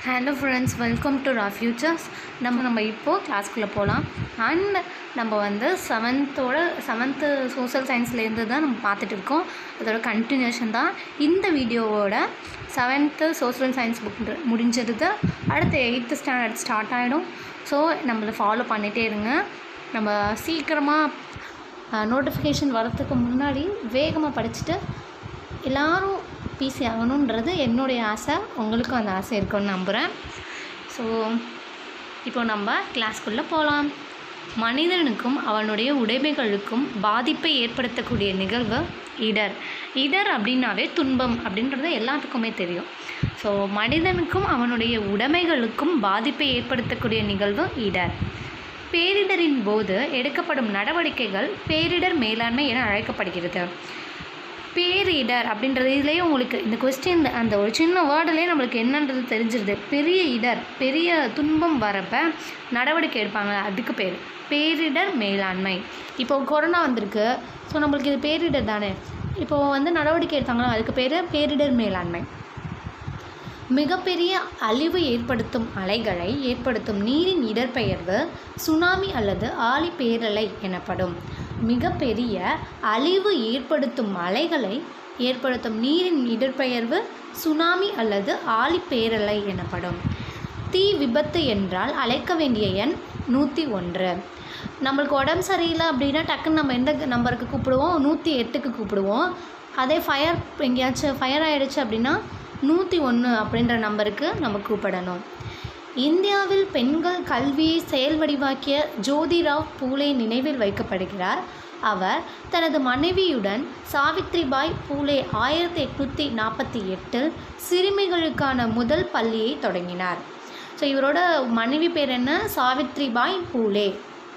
hello friends welcome to ரா futures நம்ம நம்ம இப்போது கிளாஸ்க்குள்ளே போகலாம் அண்ட் நம்ம வந்து செவன்த்தோட செவன்த்து சோஷியல் சயின்ஸ்லேருந்து தான் நம்ம பார்த்துட்டு இருக்கோம் அதோட கண்டினியூஷன் தான் இந்த வீடியோவோட செவன்த்து சோஷியல் சயின்ஸ் புக் முடிஞ்சது அடுத்து எயித்து ஸ்டாண்டர்ட் ஸ்டார்ட் ஆகிடும் ஸோ நம்மளை ஃபாலோ பண்ணிகிட்டே இருங்க நம்ம சீக்கிரமாக நோட்டிஃபிகேஷன் வரத்துக்கு முன்னாடி வேகமாக படிச்சுட்டு எல்லாரும் பிசி ஆகணுன்றது என்னுடைய ஆசை உங்களுக்கும் அந்த ஆசை இருக்குன்னு நம்புகிறேன் ஸோ இப்போ நம்ம கிளாஸ்க்குள்ளே போகலாம் மனிதனுக்கும் அவனுடைய உடைமைகளுக்கும் பாதிப்பை ஏற்படுத்தக்கூடிய நிகழ்வு இடர் இடர் அப்படின்னாவே துன்பம் அப்படின்றது எல்லாத்துக்குமே தெரியும் ஸோ மனிதனுக்கும் அவனுடைய உடைமைகளுக்கும் பாதிப்பை ஏற்படுத்தக்கூடிய நிகழ்வு இடர் பேரிடரின் போது எடுக்கப்படும் நடவடிக்கைகள் பேரிடர் மேலாண்மை என அழைக்கப்படுகிறது பேரிடர் அப்படின்றது இதுலேயே உங்களுக்கு இந்த கொஸ்டின் அந்த ஒரு சின்ன வேர்டுலேயே நம்மளுக்கு என்னன்றது தெரிஞ்சிருது பெரிய இடர் பெரிய துன்பம் வரப்ப நடவடிக்கை எடுப்பாங்க அதுக்கு பேர் பேரிடர் மேலாண்மை இப்போ கொரோனா வந்திருக்கு ஸோ நம்மளுக்கு இது பேரிடர் தானே இப்போது வந்து நடவடிக்கை எடுத்தாங்களா அதுக்கு பேர் பேரிடர் மேலாண்மை மிகப்பெரிய அழிவு ஏற்படுத்தும் அலைகளை ஏற்படுத்தும் நீரின் இடர்பெயர்வு சுனாமி அல்லது ஆழி பேரலை எனப்படும் மிகப்பெரிய அழிவு ஏற்படுத்தும் அலைகளை ஏற்படுத்தும் நீரின் இடர்பெயர்வு சுனாமி அல்லது ஆழி பேரலை எனப்படும் தீ விபத்து என்றால் அழைக்க வேண்டிய எண் நூற்றி ஒன்று நம்மளுக்கு உடம்பு சரியில்லை அப்படின்னா டக்குன்னு நம்ம எந்த நம்பருக்கு கூப்பிடுவோம் நூற்றி எட்டுக்கு கூப்பிடுவோம் அதே ஃபயர் எங்கேயாச்சும் ஃபயர் ஆகிடுச்சு அப்படின்னா நூற்றி ஒன்று அப்படின்ற நம்பருக்கு நம்ம கூப்பிடணும் இந்தியாவில் பெண்கள் கல்வியை செயல் வடிவாக்கிய ஜோதிராவ் பூலே நினைவில் வைக்கப்படுகிறார் அவர் தனது மனைவியுடன் சாவித்ரிபாய் பூலே ஆயிரத்தி எட்நூற்றி நாற்பத்தி எட்டில் சிறுமிகளுக்கான முதல் பள்ளியை தொடங்கினார் ஸோ இவரோட மனைவி பேர் என்ன சாவித்ரிபாய் பூலே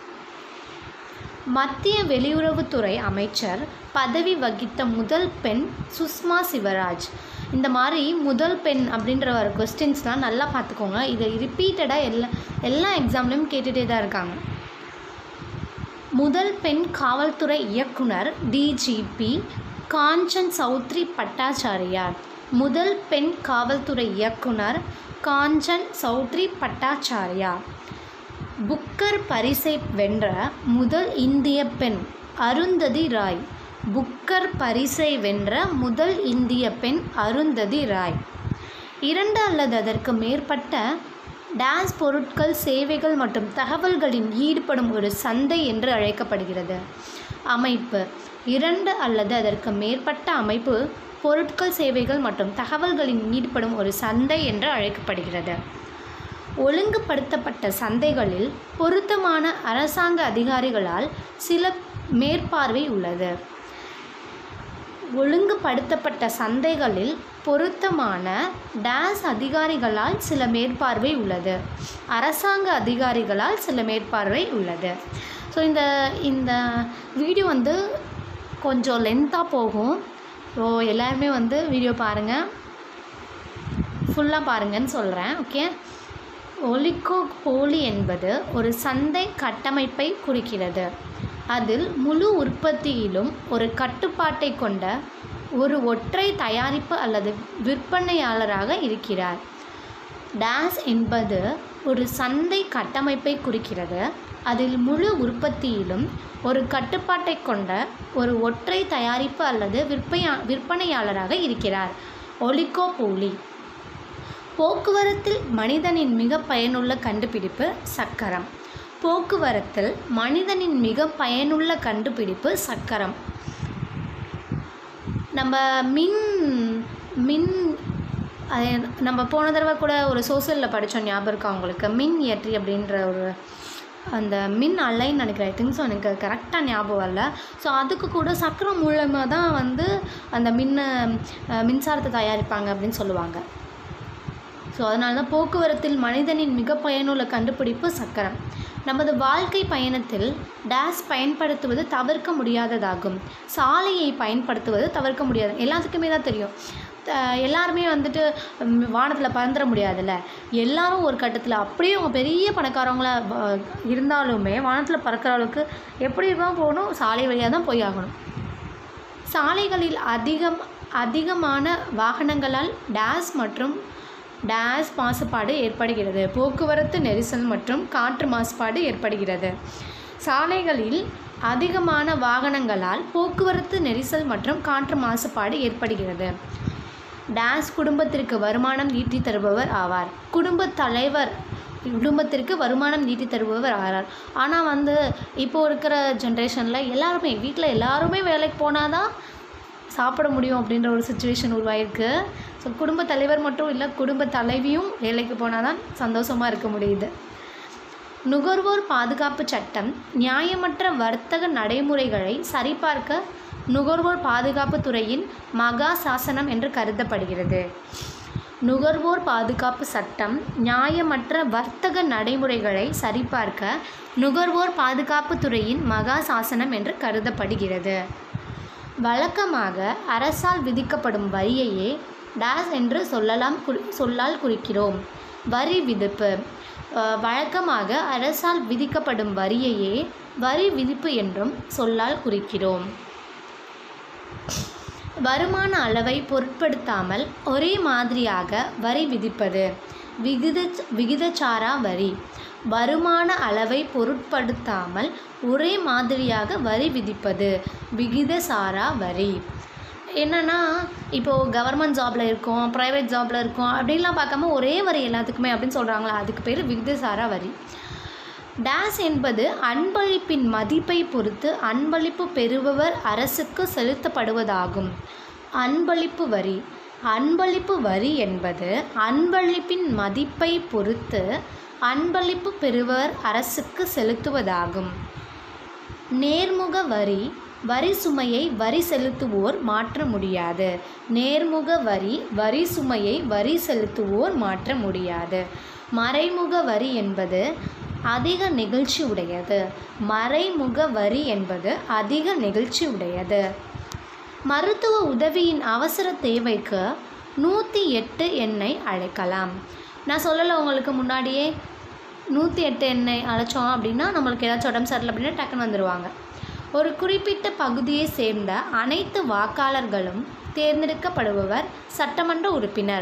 மத்திய வெளியுறவுத்துறை அமைச்சர் பதவி வகித்த முதல் பெண் சுஷ்மா சிவராஜ் இந்த மாதிரி முதல் பெண் அப்படின்ற ஒரு கொஸ்டின்ஸ்லாம் நல்லா பார்த்துக்கோங்க இதை ரிப்பீட்டடாக எல்லா எல்லா எக்ஸாம்லேயும் கேட்டுகிட்டே தான் இருக்காங்க முதல் பெண் காவல்துறை இயக்குனர் டிஜிபி காஞ்சன் சௌத்ரி பட்டாச்சாரியார் முதல் பெண் காவல்துறை இயக்குனர் காஞ்சன் சௌத்ரி பட்டாச்சாரியா புக்கர் பரிசை வென்ற முதல் இந்திய பெண் அருந்ததி ராய் புக்கர் பரிசை வென்ற முதல் இந்திய பெண் அருந்ததி ராய் இரண்டு அல்லது அதற்கு மேற்பட்ட டான்ஸ் பொருட்கள் சேவைகள் மற்றும் தகவல்களின் ஈடுபடும் ஒரு சந்தை என்று அழைக்கப்படுகிறது அமைப்பு இரண்டு அல்லது அதற்கு மேற்பட்ட அமைப்பு பொருட்கள் சேவைகள் மற்றும் தகவல்களின் ஈடுபடும் ஒரு சந்தை என்று அழைக்கப்படுகிறது ஒழுங்குபடுத்தப்பட்ட சந்தைகளில் பொருத்தமான அரசாங்க அதிகாரிகளால் சில மேற்பார்வை உள்ளது ஒழுங்குபடுத்தப்பட்ட சந்தைகளில் பொருத்தமான டேஸ் அதிகாரிகளால் சில மேற்பார்வை உள்ளது அரசாங்க அதிகாரிகளால் சில மேற்பார்வை உள்ளது ஸோ இந்த இந்த வீடியோ வந்து கொஞ்சம் லென்த்தாக போகும் ஸோ எல்லாருமே வந்து வீடியோ பாருங்கள் ஃபுல்லாக பாருங்கன்னு சொல்கிறேன் ஓகே ஒலிகோ போலி என்பது ஒரு சந்தை கட்டமைப்பை குறிக்கிறது அதில் முழு உற்பத்தியிலும் ஒரு கட்டுப்பாட்டை கொண்ட ஒரு ஒற்றை தயாரிப்பு அல்லது விற்பனையாளராக இருக்கிறார் டேஸ் என்பது ஒரு சந்தை கட்டமைப்பை குறிக்கிறது அதில் முழு உற்பத்தியிலும் ஒரு கட்டுப்பாட்டை கொண்ட ஒரு ஒற்றை தயாரிப்பு அல்லது விற்பனையா விற்பனையாளராக இருக்கிறார் ஒலிகோபோலி போக்குவரத்தில் மனிதனின் மிக பயனுள்ள கண்டுபிடிப்பு சக்கரம் போக்குவரத்தில் மனிதனின் மிக பயனுள்ள கண்டுபிடிப்பு சக்கரம் நம்ம மின் மின் நம்ம போன தடவை கூட ஒரு சோசியலில் படித்தோம் ஞாபகம் இருக்கா உங்களுக்கு மின் ஏற்றி அப்படின்ற ஒரு அந்த மின் அலைன்னு நினைக்கிறேன் ஐ திங்க் ஸோ எனக்கு கரெக்டாக ஞாபகம் இல்லை ஸோ அதுக்கு கூட சக்கரம் மூலமாக தான் வந்து அந்த மின்ன மின்சாரத்தை தயாரிப்பாங்க அப்படின்னு சொல்லுவாங்க ஸோ அதனால தான் போக்குவரத்தில் மனிதனின் மிக பயனுள்ள கண்டுபிடிப்பு சக்கரம் நமது வாழ்க்கை பயணத்தில் டேஸ் பயன்படுத்துவது தவிர்க்க முடியாததாகும் சாலையை பயன்படுத்துவது தவிர்க்க முடியாது எல்லாத்துக்குமே தான் தெரியும் எல்லாருமே வந்துட்டு வானத்தில் பறந்துட முடியாதுல்ல எல்லாரும் ஒரு கட்டத்தில் அப்படியே அவங்க பெரிய பணக்காரவங்களா இருந்தாலுமே வானத்தில் பறக்கிற அளவுக்கு எப்படி தான் போகணும் சாலை வழியாக தான் போய் ஆகணும் சாலைகளில் அதிகம் அதிகமான வாகனங்களால் டேஸ் மற்றும் டேஸ் மாசுபாடு ஏற்படுகிறது போக்குவரத்து நெரிசல் மற்றும் காற்று மாசுபாடு ஏற்படுகிறது சாலைகளில் அதிகமான வாகனங்களால் போக்குவரத்து நெரிசல் மற்றும் காற்று மாசுபாடு ஏற்படுகிறது டேஸ் குடும்பத்திற்கு வருமானம் ஈட்டி தருபவர் ஆவார் குடும்ப தலைவர் குடும்பத்திற்கு வருமானம் ஈட்டி தருபவர் ஆவார் ஆனால் வந்து இப்போ இருக்கிற ஜென்ரேஷனில் எல்லாருமே வீட்டில் எல்லாருமே வேலைக்கு போனால் தான் சாப்பிட முடியும் அப்படின்ற ஒரு சுச்சுவேஷன் உருவாயிருக்கு ஸோ குடும்ப தலைவர் மட்டும் இல்லை குடும்ப தலைவியும் வேலைக்கு போனால் தான் சந்தோஷமாக இருக்க முடியுது நுகர்வோர் பாதுகாப்பு சட்டம் நியாயமற்ற வர்த்தக நடைமுறைகளை சரிபார்க்க நுகர்வோர் பாதுகாப்பு துறையின் மகா சாசனம் என்று கருதப்படுகிறது நுகர்வோர் பாதுகாப்பு சட்டம் நியாயமற்ற வர்த்தக நடைமுறைகளை சரிபார்க்க நுகர்வோர் பாதுகாப்பு துறையின் மகா சாசனம் என்று கருதப்படுகிறது வழக்கமாக அரசால் விதிக்கப்படும் வரியையே டேஸ் என்று சொல்லலாம் குறி சொல்லால் குறிக்கிறோம் வரி விதிப்பு அஹ், வழக்கமாக அரசால் விதிக்கப்படும் வரியையே வரி விதிப்பு என்றும் சொல்லால் குறிக்கிறோம் வருமான அளவை பொருட்படுத்தாமல் ஒரே மாதிரியாக வரி விதிப்பது விகித விகிதச்சாரா வரி வருமான அளவை பொருட்படுத்தாமல் ஒரே மாதிரியாக வரி விதிப்பது விகிதசாரா வரி என்னன்னா இப்போது கவர்மெண்ட் ஜாபில் இருக்கோம் ப்ரைவேட் ஜாபில் இருக்கோம் அப்படின்லாம் பார்க்காம ஒரே வரி எல்லாத்துக்குமே அப்படின்னு சொல்கிறாங்களா அதுக்கு பேர் விகிதசாரா வரி டேஸ் என்பது அன்பளிப்பின் மதிப்பை பொறுத்து அன்பளிப்பு பெறுபவர் அரசுக்கு செலுத்தப்படுவதாகும் அன்பளிப்பு வரி அன்பளிப்பு வரி என்பது அன்பளிப்பின் மதிப்பை பொறுத்து அன்பளிப்பு பெறுபவர் அரசுக்கு செலுத்துவதாகும் நேர்முக வரி வரி சுமையை வரி செலுத்துவோர் மாற்ற முடியாது நேர்முக வரி வரி சுமையை வரி செலுத்துவோர் மாற்ற முடியாது மறைமுக வரி என்பது அதிக நெகிழ்ச்சி உடையது மறைமுக வரி என்பது அதிக நெகிழ்ச்சி உடையது மருத்துவ உதவியின் அவசர தேவைக்கு நூற்றி எட்டு எண்ணை அழைக்கலாம் நான் சொல்லலை உங்களுக்கு முன்னாடியே நூற்றி எட்டு எண்ணை அழைச்சோம் அப்படின்னா நம்மளுக்கு ஏதாச்சும் உடம்பு சரியில்லை அப்படின்னா டக்குன்னு வந்துடுவாங்க ஒரு குறிப்பிட்ட பகுதியை சேர்ந்த அனைத்து வாக்காளர்களும் தேர்ந்தெடுக்கப்படுபவர் சட்டமன்ற உறுப்பினர்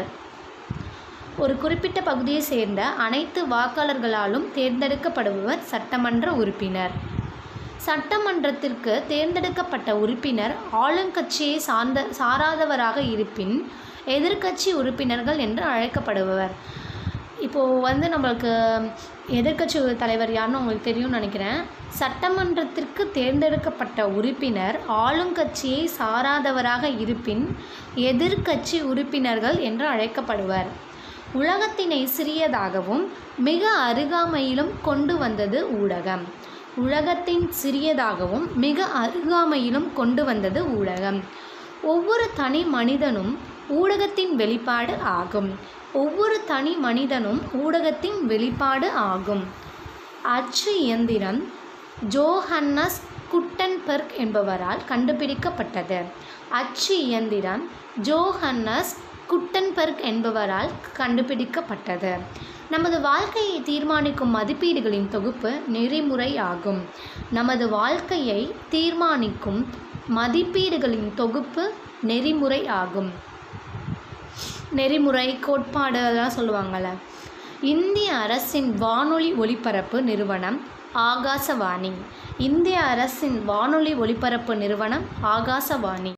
ஒரு குறிப்பிட்ட பகுதியை சேர்ந்த அனைத்து வாக்காளர்களாலும் தேர்ந்தெடுக்கப்படுபவர் சட்டமன்ற உறுப்பினர் சட்டமன்றத்திற்கு தேர்ந்தெடுக்கப்பட்ட உறுப்பினர் ஆளுங்கட்சியை சார்ந்த சாராதவராக இருப்பின் எதிர்க்கட்சி உறுப்பினர்கள் என்று அழைக்கப்படுபவர் இப்போது வந்து நம்மளுக்கு எதிர்க்கட்சி தலைவர் யாருன்னு உங்களுக்கு தெரியும்னு நினைக்கிறேன் சட்டமன்றத்திற்கு தேர்ந்தெடுக்கப்பட்ட உறுப்பினர் ஆளுங்கட்சியை சாராதவராக இருப்பின் எதிர்க்கட்சி உறுப்பினர்கள் என்று அழைக்கப்படுவர் உலகத்தினை சிறியதாகவும் மிக அருகாமையிலும் கொண்டு வந்தது ஊடகம் உலகத்தின் சிறியதாகவும் மிக அருகாமையிலும் கொண்டு வந்தது ஊடகம் ஒவ்வொரு தனி மனிதனும் ஊடகத்தின் வெளிப்பாடு ஆகும் ஒவ்வொரு தனி மனிதனும் ஊடகத்தின் வெளிப்பாடு ஆகும் அச்சு இயந்திரம் ஜோஹன்னஸ் குட்டன்பெர்க் என்பவரால் கண்டுபிடிக்கப்பட்டது அச்சு இயந்திரம் ஜோஹன்னஸ் குட்டன்பெர்க் என்பவரால் கண்டுபிடிக்கப்பட்டது நமது வாழ்க்கையை தீர்மானிக்கும் மதிப்பீடுகளின் தொகுப்பு நெறிமுறை ஆகும் நமது வாழ்க்கையை தீர்மானிக்கும் மதிப்பீடுகளின் தொகுப்பு நெறிமுறை ஆகும் நெறிமுறை கோட்பாடு அதெல்லாம் சொல்லுவாங்கள்ல இந்திய அரசின் வானொலி ஒலிபரப்பு நிறுவனம் ஆகாசவாணி இந்திய அரசின் வானொலி ஒலிபரப்பு நிறுவனம் ஆகாசவாணி